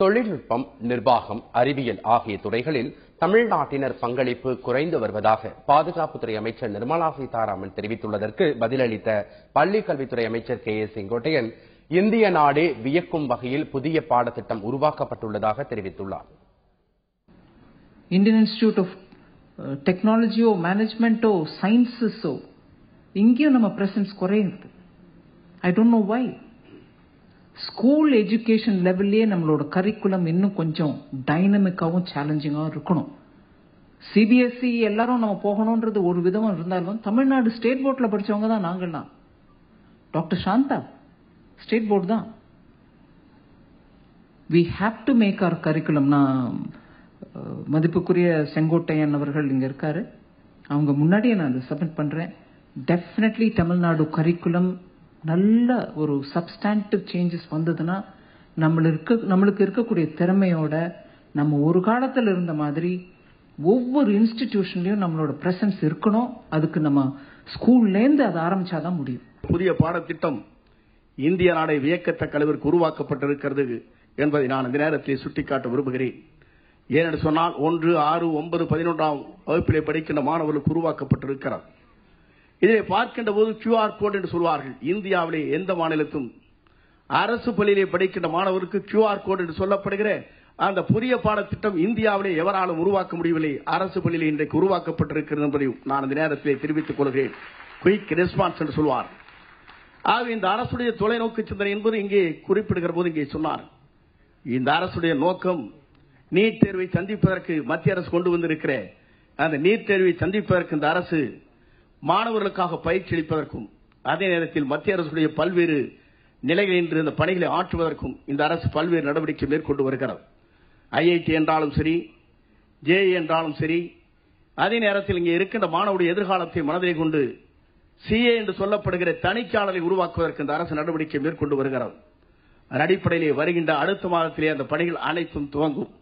தொழில்நுட்பம் நிர்வாகம் அறிவியல் ஆகிய துறைகளில் தமிழ்நாட்டினர் பங்களிப்பு குறைந்து வருவதாக பாதுகாப்புத்துறை அமைச்சர் நிர்மலா சீதாராமன் தெரிவித்துள்ளதற்கு பதிலளித்த பள்ளிக் கல்வித்துறை அமைச்சர் கே ஏ செங்கோட்டையன் இந்திய நாடே வியக்கும் வகையில் புதிய பாடத்திட்டம் உருவாக்கப்பட்டுள்ளதாக தெரிவித்துள்ளார் இந்தியன் இன்ஸ்டிடியூட் ஆஃப் டெக்னாலஜியோ மேனேஜ்மெண்ட்டோ சயின்சஸோ இங்கேயும் நம்ம பிரசன்ஸ் குறையுது I don't know why school education லெவல்லே நம்மளோட கரிக்குலம் இன்னும் கொஞ்சம் டைனமிக்காவும் சேலஞ்சிங்காகவும் இருக்கணும் சிபிஎஸ்இ எல்லாரும் நம்ம போகணுன்றது ஒரு விதமா இருந்தாலும் தமிழ்நாடு ஸ்டேட் போர்டில் படிச்சவங்க தான் நாங்கள்லாம் டாக்டர் சாந்தா ஸ்டேட் போர்டு தான் we have to make our curriculum நான் அஹ், மதிப்புக்குரிய செங்கோட்டையன் அவர்கள் இங்க இருக்காரு அவங்க முன்னாடியே நான் அதை சப்மிட் பண்றேன் டெஃபினெட்லி தமிழ்நாடு கரிக்குலம் நல்ல ஒரு சப்ஸ்டாண்டிவ் சேஞ்சஸ் வந்ததுன்னா நம்மளுக்கு இருக்க நம்மளுக்கு இருக்கக்கூடிய திறமையோட நம்ம ஒரு காலத்துல இருந்த மாதிரி ஒவ்வொரு இன்ஸ்டிடியூஷன்லயும் நம்மளோட பிரசன்ஸ் இருக்கணும் அதுக்கு நம்ம ஸ்கூல்லேருந்து அதை ஆரம்பிச்சாதான் முடியும் புதிய பாடத்திட்டம் இந்திய நாடை வியக்கத்தக்க அளவிற்கு உருவாக்கப்பட்டிருக்கிறது என்பதை நான் இந்த நேரத்தில் சுட்டிக்காட்ட விரும்புகிறேன் ஏனென்று சொன்னால் ஒன்று ஆறு ஒன்பது பதினொன்றாம் வகுப்பிலே படிக்கின்ற மாணவர்களுக்கு உருவாக்கப்பட்டிருக்கிறது இதை பார்க்கின்ற போது கியூஆர் கோட் என்று சொல்வார்கள் இந்தியாவிலே எந்த மாநிலத்தும் அரசு பள்ளியிலே படிக்கின்ற மாணவருக்கு கியூஆர் கோட் என்று சொல்லப்படுகிற அந்த புதிய பாடத்திட்டம் இந்தியாவிலே எவராலும் உருவாக்க முடியவில்லை அரசு பள்ளியிலே இன்றைக்கு உருவாக்கப்பட்டிருக்கிறது என்பதையும் நான் இந்த நேரத்திலே தெரிவித்துக் கொள்கிறேன் குயிக் ரெஸ்பான்ஸ் என்று சொல்வார் ஆகவே இந்த அரசுடைய தொலைநோக்கு சிந்தனை என்பது இங்கே குறிப்பிடுகிற போது இங்கே சொன்னார் இந்த அரசுடைய நோக்கம் நீட் தேர்வை சந்திப்பதற்கு மத்திய அரசு கொண்டு வந்திருக்கிற அந்த நீட் தேர்வை சந்திப்பதற்கு இந்த அரசு மாணவர்களுக்காக பயிற்சி அளிப்பதற்கும் அதே நேரத்தில் மத்திய அரசுடைய பல்வேறு நிலைகளில் இன்று இந்த பணிகளை ஆற்றுவதற்கும் இந்த அரசு பல்வேறு நடவடிக்கை மேற்கொண்டு வருகிறது ஐஐடி என்றாலும் சரி ஜேஇ என்றாலும் சரி அதே நேரத்தில் இங்கே இருக்கின்ற மாணவருடைய எதிர்காலத்தை மனதிலே கொண்டு சிஏ என்று சொல்லப்படுகிற தணிக்கையாளரை உருவாக்குவதற்கு இந்த அரசு நடவடிக்கை மேற்கொண்டு வருகிறது அதன் அடிப்படையிலே வருகின்ற அடுத்த மாதத்திலே அந்த பணிகள் அனைத்தும் துவங்கும்